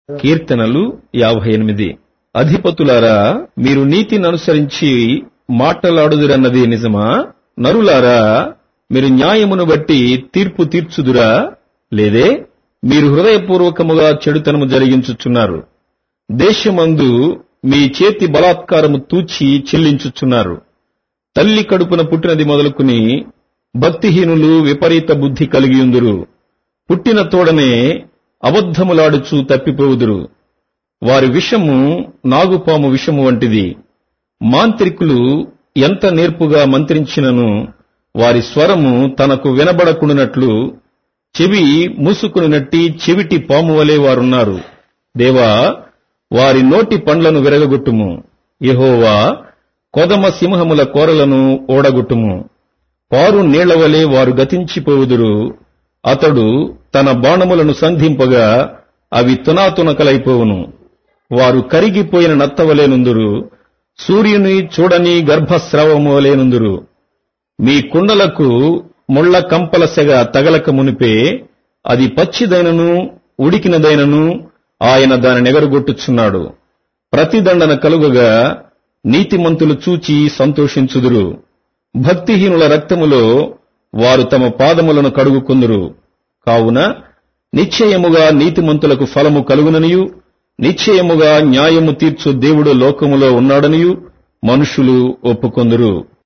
కీర్తనలు యాభై ఎనిమిది అధిపతులారా మీరు నీతిని అనుసరించి మాటలాడుదురన్నది నిజమా నరులారా మీరు న్యాయమును బట్టి తీర్పు తీర్చుదురా లేదే మీరు హృదయపూర్వకముగా చెడుతనము జరిగించుచున్నారు దేశమందు మీ చేతి బలాత్కారము తూచి చెల్లించుచున్నారు తల్లి కడుపున పుట్టినది మొదలుకుని భక్తిహీనులు విపరీత బుద్ధి కలిగియుందురు పుట్టిన తోడనే అబద్ధములాడుచూ తప్పిపోవుదురు వారి విషము నాగుపాము విషము వంటిది మాంత్రికులు ఎంత నేర్పుగా మంత్రించినను వారి స్వరము తనకు వినబడకుండునట్లు చెవి మూసుకునినట్టి చెవిటి పాము వలె వారున్నారు దేవా వారి నోటి పండ్లను విరగగొట్టుము యెహోవా కొదమ సింహముల కోరలను ఓడగొట్టుము పారు నీళ్లవలే వారు గతించిపోవుదురు అతడు తన బాణములను సంధింపగా అవి తునాతునకలైపోవును వారు కరిగిపోయిన నత్తవలేనుందురు సూర్యుని చూడని గర్భస్రావము వలేనుందురు మీ కుండలకు ముళ్ల కంపల సెగ తగలక మునిపే అది పచ్చిదైనను ఉడికినదైనను ఆయన దాని ఎగరగొట్టుచున్నాడు ప్రతిదండన కలుగగా నీతిమంతులు చూచి సంతోషించుదురు భక్తిహీనుల రక్తములో వారు తమ పాదములను కడుగుకుందురు కావున నిశ్చయముగా నీతిమంతులకు ఫలము కలుగుననియు నిశ్చయముగా న్యాయము తీర్చు దేవుడు లోకములో ఉన్నాడనియు మనుషులు ఒప్పుకొందురు